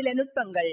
சில நுட்பங்கள்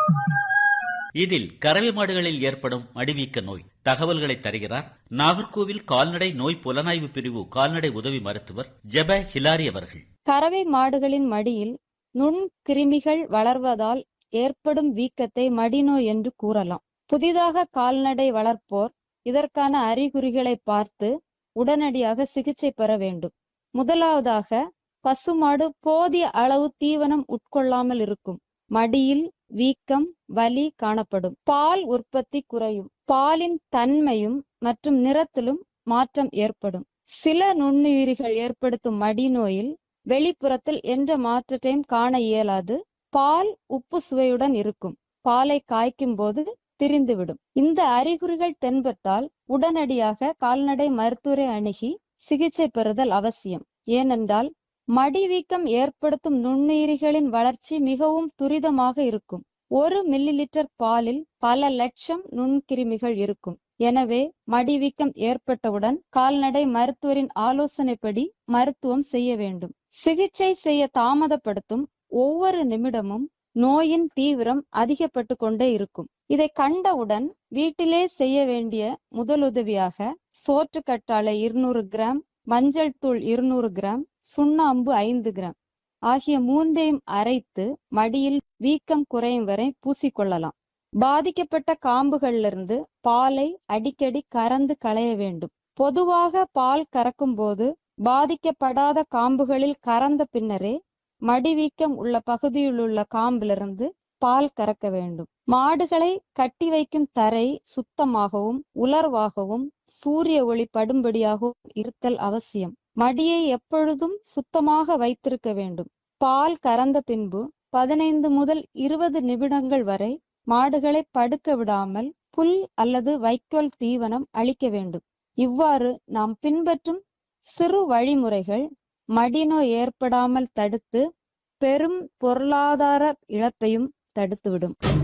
இதில் கறவை மாடுகளில் ஏற்படும் மடிவீக்க நோய் தகவல்களை தருகிறார் நாகர்கோவில் கால்நடை நோய் புலனாய்வு பிரிவு கால்நடை உதவி மருத்துவர் ஜெப ஹிலாரி அவர்கள் கறவை மாடுகளின் மடியில் நுண் கிருமிகள் வளர்வதால் ஏற்படும் வீக்கத்தை மடிநோய் என்று கூறலாம் புதிதாக கால்நடை வளர்ப்போர் இதற்கான அறிகுறிகளை பார்த்து உடனடியாக சிகிச்சை பெற வேண்டும் முதலாவதாக பசுமாடு போதிய அளவு தீவனம் உட்கொள்ளாமல் இருக்கும் மடியில் வீக்கம் வலி காணப்படும் பால் உற்பத்தி குறையும் பாலின் தன்மையும் மற்றும் நிறத்திலும் மாற்றம் ஏற்படும் சில நுண்ணுயிரிகள் ஏற்படுத்தும் மடிநோயில் வெளிப்புறத்தில் எந்த மாற்றத்தையும் காண இயலாது பால் உப்பு சுவையுடன் இருக்கும் பாலை காய்க்கும் போது திரிந்துவிடும் இந்த அறிகுறிகள் தென்பட்டால் உடனடியாக கால்நடை மருத்துவரை அணுகி சிகிச்சை பெறுதல் அவசியம் ஏனென்றால் மடிவீக்கம் ஏற்படுத்தும் நுண்ணுயிரிகளின் வளர்ச்சி மிகவும் துரிதமாக இருக்கும் ஒரு மில்லி லிட்டர் பாலில் பல லட்சம் நுண்கிருமிகள் இருக்கும் எனவே மடிவீக்கம் ஏற்பட்டவுடன் கால்நடை மருத்துவரின் ஆலோசனைப்படி மருத்துவம் செய்ய வேண்டும் சிகிச்சை செய்ய தாமதப்படுத்தும் ஒவ்வொரு நிமிடமும் நோயின் தீவிரம் அதிகப்பட்டு கொண்டே இருக்கும் இதை கண்டவுடன் வீட்டிலே செய்ய வேண்டிய முதலுதவியாக சோற்று கற்றாழை இருநூறு கிராம் மஞ்சள் தூள் இருநூறு கிராம் சுண்ணாம்பு ஐந்து கிராம் ஆகிய மூன்றையும் அரைத்து மடியில் வீக்கம் குறையும் வரை பூசிக்கொள்ளலாம் பாதிக்கப்பட்ட காம்புகளிலிருந்து பாலை அடிக்கடி கறந்து களைய வேண்டும் பொதுவாக பால் கறக்கும் போது பாதிக்கப்படாத காம்புகளில் கறந்த பின்னரே மடிவீக்கம் உள்ள பகுதியிலுள்ள காம்பிலிருந்து பால் கறக்க வேண்டும் மாடுகளை கட்டி வைக்கும் தரை சுத்தமாகவும் உலர்வாகவும் சூரிய ஒளி படும்படியாகவும் இருத்தல் அவசியம் மடியை எப்பொழுதும் சுத்தமாக வைத்திருக்க வேண்டும் பால் கறந்த பின்பு பதினைந்து முதல் இருபது நிமிடங்கள் வரை மாடுகளை படுக்க விடாமல் புல் அல்லது வைக்கோல் தீவனம் அளிக்க வேண்டும் இவ்வாறு நாம் பின்பற்றும் சிறு வழிமுறைகள் மடிநோய் ஏற்படாமல் தடுத்து பெரும் பொருளாதார இழப்பையும் தடுத்துவிடும்